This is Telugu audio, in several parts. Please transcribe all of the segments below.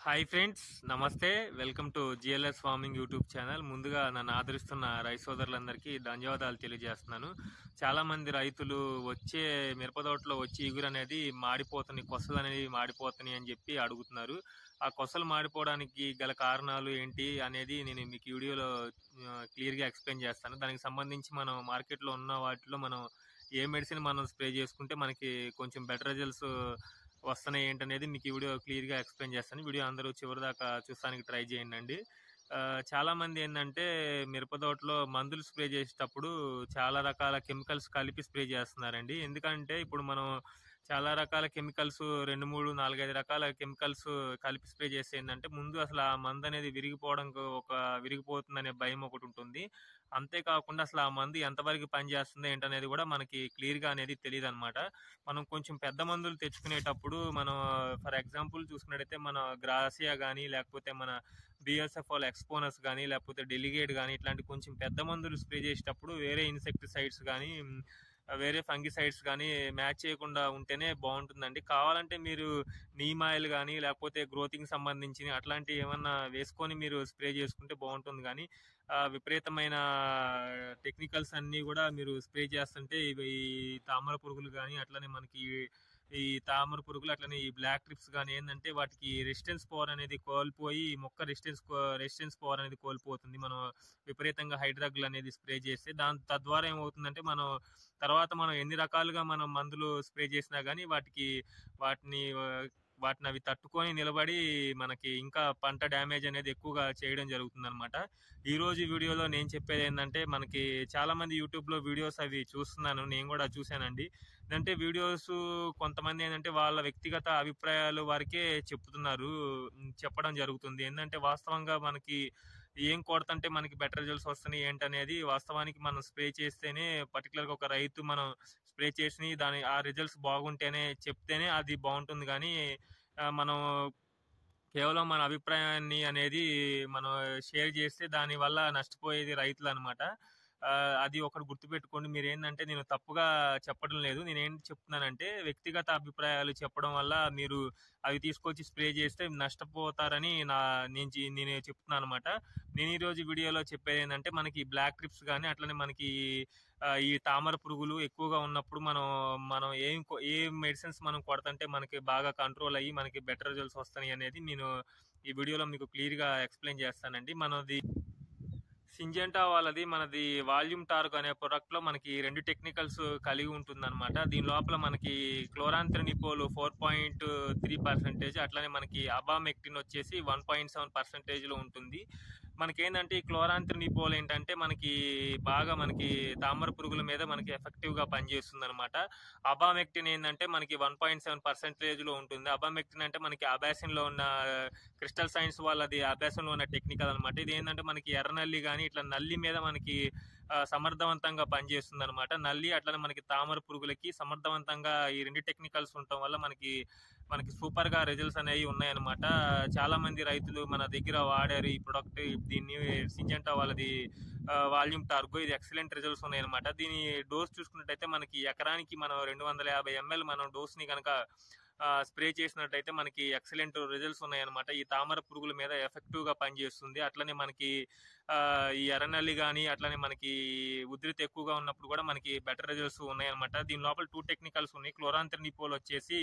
హాయ్ ఫ్రెండ్స్ నమస్తే welcome to GLS farming YouTube channel ముందుగా నన్ను ఆదరిస్తున్న రైతు సోదరులందరికీ ధన్యవాదాలు తెలియజేస్తున్నాను చాలా మంది రైతులు వచ్చే మిరపతోటలో వచ్చి ఇగురు అనేది మాడిపోతున్నాయి కొసలు అనేది మాడిపోతున్నాయి అని చెప్పి అడుగుతున్నారు ఆ కొసలు మాడిపోవడానికి గల కారణాలు ఏంటి అనేది నేను మీకు ఈ వీడియోలో క్లియర్గా ఎక్స్ప్లెయిన్ చేస్తాను దానికి సంబంధించి మనం మార్కెట్లో ఉన్న వాటిలో మనం ఏ మెడిసిన్ మనం స్ప్రే చేసుకుంటే మనకి కొంచెం బెటర్ రిజల్ట్స్ వస్తున్నాయి ఏంటనేది మీకు ఈ వీడియో క్లియర్గా ఎక్స్ప్లెయిన్ చేస్తాను వీడియో అందరూ చివరి దాకా చూస్తానికి ట్రై చేయండి ఆ, చాలా మంది ఏంటంటే మిరపతోటలో మందులు స్ప్రే చేసేటప్పుడు చాలా రకాల కెమికల్స్ కలిపి స్ప్రే చేస్తున్నారండి ఎందుకంటే ఇప్పుడు మనం చాలా రకాల కెమికల్స్ రెండు మూడు నాలుగైదు రకాల కెమికల్స్ కలిపి స్ప్రే చేస్తే ఏంటంటే ముందు అసలు ఆ మందు అనేది విరిగిపోవడం ఒక విరిగిపోతుందనే భయం ఒకటి ఉంటుంది అంతేకాకుండా అసలు ఆ మందు ఎంతవరకు పనిచేస్తుందో ఏంటనేది కూడా మనకి క్లియర్గా అనేది తెలియదు అనమాట మనం కొంచెం పెద్ద మందులు తెచ్చుకునేటప్పుడు మనం ఫర్ ఎగ్జాంపుల్ చూసుకున్నట్టయితే మన గ్రాసియా కానీ లేకపోతే మన బిఎస్ఎఫ్ఆల్ ఎక్స్పోనస్ కానీ లేకపోతే డెలిగేట్ కానీ ఇట్లాంటి కొంచెం పెద్ద మందులు స్ప్రే చేసేటప్పుడు వేరే ఇన్సెక్టిసైడ్స్ కానీ వేరే ఫంగిసైడ్స్ కానీ మ్యాచ్ చేయకుండా ఉంటేనే బాగుంటుందండి కావాలంటే మీరు నీమ్ ఆయిల్ కానీ లేకపోతే గ్రోతింగ్ సంబంధించి అట్లాంటివి ఏమన్నా వేసుకొని మీరు స్ప్రే చేసుకుంటే బాగుంటుంది కానీ ఆ, విపరీతమైన టెక్నికల్స్ అన్నీ కూడా మీరు స్ప్రే చేస్తుంటే ఇవి ఈ తామర పురుగులు కానీ అట్లనే మనకి ఈ- ఈ తామర పురుగులు అట్లనే ఈ బ్లాక్ ట్రిప్స్ కానీ ఏంటంటే వాటికి రెసిస్టెన్స్ పవర్ అనేది కోల్పోయి ఈ మొక్క రెసిస్టెన్స్ రెసిస్టెన్స్ పవర్ అనేది కోల్పోతుంది మనం విపరీతంగా హైడ్రగ్లు అనేది స్ప్రే చేస్తే దాని తద్వారా ఏమవుతుందంటే మనం తర్వాత మనం ఎన్ని రకాలుగా మనం మందులు స్ప్రే చేసినా కానీ వాటికి వాటిని ఆ, వాటిని అవి తట్టుకొని నిలబడి మనకి ఇంకా పంట డ్యామేజ్ అనేది ఎక్కువగా చేయడం జరుగుతుంది అనమాట ఈ రోజు వీడియోలో నేను చెప్పేది ఏంటంటే మనకి చాలా మంది యూట్యూబ్ లో వీడియోస్ అవి చూస్తున్నాను నేను కూడా చూశానండి అంటే వీడియోస్ కొంతమంది ఏంటంటే వాళ్ళ వ్యక్తిగత అభిప్రాయాలు వారికే చెప్తున్నారు ఉమ్, చెప్పడం జరుగుతుంది ఏంటంటే వాస్తవంగా మనకి ఏం కొడతంటే మనకి బెటర్ రిజల్ట్స్ వస్తున్నాయి ఏంటనేది వాస్తవానికి మనం స్ప్రే చేస్తేనే పర్టికులర్ గా ఒక రైతు మనం స్ప్రే చేసి దాని ఆ రిజల్ట్స్ బాగుంటేనే చెప్తేనే అది బాగుంటుంది కానీ ఆ, మనం కేవలం మన అభిప్రాయాన్ని అనేది మనం షేర్ చేస్తే దాని వల్ల నష్టపోయేది రైతులు అనమాట అది ఒకటి గుర్తుపెట్టుకోండి మీరు ఏంటంటే నేను తప్పుగా చెప్పడం లేదు నేను ఏం చెప్తున్నానంటే వ్యక్తిగత అభిప్రాయాలు చెప్పడం వల్ల మీరు అవి తీసుకొచ్చి స్ప్రే చేస్తే నష్టపోతారని నా నేను చె- నేను చెప్తున్నాను అనమాట నేను ఈ రోజు వీడియోలో చెప్పేది ఏంటంటే మనకి బ్లాక్ ట్రిప్స్ కానీ అట్లనే మనకి ఆ, ఈ తామర పురుగులు ఎక్కువగా ఉన్నప్పుడు మనం మనం ఏం కొ- ఏ మెడిసిన్స్ మనం కొడతంటే మనకి బాగా కంట్రోల్ అయ్యి మనకి బెటర్ రిజల్ట్స్ వస్తాయి అనేది నేను ఈ వీడియోలో మీకు క్లియర్ గా ఎక్స్ప్లెయిన్ చేస్తానండి మనది సింజెంటా వాళ్ళది మనది వాల్యూమ్ టార్క్ అనే ప్రొడక్ట్ లో మనకి రెండు టెక్నికల్స్ కలిగి ఉంటుంది అనమాట దీని లోపల మనకి chlorantraniliprole four point three percentage అట్లానే మనకి అబామెక్టిన్ వచ్చేసి వన్ పాయింట్ సెవెన్ పర్సెంటేజ్ లో ఉంటుంది మనకి ఏంటంటే ఈ క్లోరాంత్రనిపోల్ ఏంటంటే మనకి బాగా మనకి తామర పురుగుల మీద మనకి ఎఫెక్టివ్ గా పనిచేస్తుంది అనమాట అబామెక్టిన్ ఏంటంటే మనకి వన్ పాయింట్ సెవెన్ పర్సెంటేజ్ లో ఉంటుంది అబామెక్టిన్ అంటే మనకి అబాసిన్ లో ఉన్న క్రిస్టల్ సైన్స్ వాళ్ళది అభ్యాసంలో ఉన్న టెక్నికల్ అనమాట ఇది ఏంటంటే మనకి ఎర్రనల్లి కానీ ఇట్లా నల్లి మీద మనకి ఆ, సమర్థవంతంగా పనిచేస్తుంది అనమాట నల్లి అట్లనే మనకి తామర పురుగులకి సమర్థవంతంగా ఈ రెండు టెక్నికల్స్ ఉండటం వల్ల మనకి మనకి సూపర్ గా రిజల్ట్స్ అనేవి ఉన్నాయన్నమాట చాలా మంది రైతులు మన దగ్గర వాడారు ఈ ప్రొడక్ట్ దీన్ని సింజెంటా వాళ్ళది వాల్యూమ్ టార్గో ఇది ఎక్సలెంట్ రిజల్ట్స్ ఉన్నాయన్నమాట దీని డోస్ చూసుకున్నట్టయితే మనకి ఎకరానికి మనం రెండు వందల యాభై ఎంఎల్ మనం డోస్ ని కనుక స్ప్రే చేసినట్టయితే మనకి ఎక్సలెంట్ రిజల్ట్స్ ఉన్నాయన్నమాట ఈ తామర పురుగుల మీద ఎఫెక్టివ్ గా పనిచేస్తుంది అట్లనే మనకి ఆ, ఈ ఎర్రనల్లి కానీ అట్లనే మనకి ఉధృతి ఎక్కువగా ఉన్నప్పుడు కూడా మనకి బెటర్ రిజల్ట్స్ ఉన్నాయన్నమాట దీని లోపల టూ టెక్నికల్స్ ఉన్నాయి క్లోరాంత్రనిపోల్ వచ్చేసి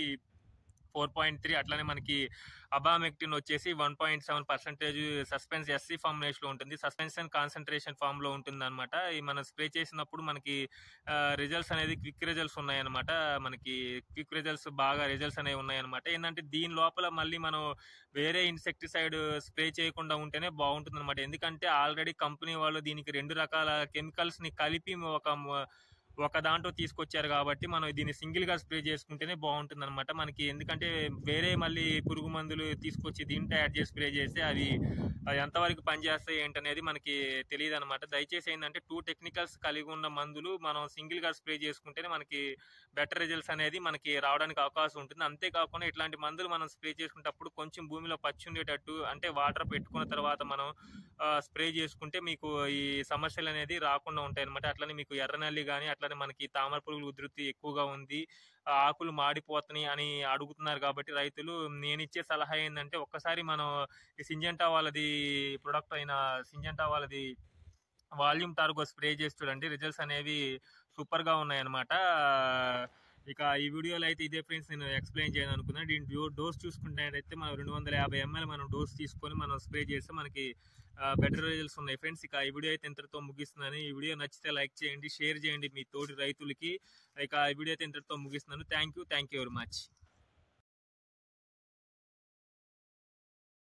ఫోర్ పాయింట్ త్రీ అట్లానే మనకి అబామెక్టిన్ వచ్చేసి one point seven percentage suspense SC formulation లో ఉంటుంది సస్పెన్షన్ కాన్సన్ట్రేషన్ ఫామ్ లో ఉంటుంది అనమాట మనం స్ప్రే చేసినప్పుడు మనకి రిజల్ట్స్ అనేది క్విక్ రిజల్ట్స్ ఉన్నాయన్నమాట మనకి క్విక్ రిజల్ట్స్ బాగా రిజల్ట్స్ అనేవి ఉన్నాయన్నమాట ఏంటంటే దీని లోపల మళ్ళీ మనం వేరే ఇన్సెక్టిసైడ్ స్ప్రే చేయకుండా ఉంటేనే బాగుంటుంది అనమాట ఎందుకంటే ఆల్రెడీ కంపెనీ వాళ్ళు దీనికి రెండు రకాల కెమికల్స్ ని కలిపి ఒక మ- ఒక దాంట్లో తీసుకొచ్చారు కాబట్టి మనం దీన్ని సింగిల్ గా స్ప్రే చేసుకుంటేనే బాగుంటుంది అనమాట మనకి ఎందుకంటే వేరే మళ్ళీ పురుగు మందులు తీసుకొచ్చి దీంట్లో యాడ్ చేసి స్ప్రే చేస్తే అవి అవి ఎంతవరకు పనిచేస్తాయి ఏంటనేది మనకి తెలియదు అనమాట దయచేసి ఏంటంటే టూ టెక్నికల్స్ కలిగి ఉన్న మందులు మనం సింగిల్ గా స్ప్రే చేసుకుంటేనే మనకి బెటర్ రిజల్ట్స్ అనేది మనకి రావడానికి అవకాశం ఉంటుంది అంతేకాకుండా ఇట్లాంటి మందులు మనం స్ప్రే చేసుకునేటప్పుడు కొంచెం భూమిలో పచ్చి ఉండేటట్టు అంటే వాటర్ పెట్టుకున్న తర్వాత మనం స్ప్రే చేసుకుంటే మీకు ఈ సమస్యలు అనేది రాకుండా ఉంటాయి అనమాట అట్లనే మీకు ఎర్రనల్లి కానీ అట్లనే మనకి తామర పురుగుల ఉధృతి ఎక్కువగా ఉంది ఆ ఆకులు మాడిపోతున్నాయి అని అడుగుతున్నారు కాబట్టి రైతులు నేను ఇచ్చే సలహా ఏంటంటే ఒక్కసారి మనం ఈ సింజంటా వాళ్ళది ప్రొడక్ట్ అయిన సింజంటా వాళ్ళది వాల్యూమ్ టార్గో స్ప్రే చేసి చూడండి రిజల్ట్స్ అనేవి సూపర్ గా ఉన్నాయి అనమాట ఇక ఈ వీడియోలో అయితే ఇదే ఫ్రెండ్స్ నేను ఎక్స్ప్లెయిన్ చేయాలని అనుకున్నాను దీని డో డోస్ చూసుకుంటే మనం రెండు వందల యాభై ఎంఎల్ మనం డోస్ తీసుకొని మనం స్ప్రే చేస్తే మనకి బెటర్ రిజల్ట్స్ ఉన్నాయి ఫ్రెండ్స్ ఇక ఈ వీడియో అయితే ఇంతటితో ముగిస్తున్నాను ఈ వీడియో నచ్చితే లైక్ చేయండి షేర్ చేయండి మీ తోటి రైతులకి ఇక ఈ వీడియో అయితే ఇంతటితో ముగిస్తున్నాను thank you thank you very much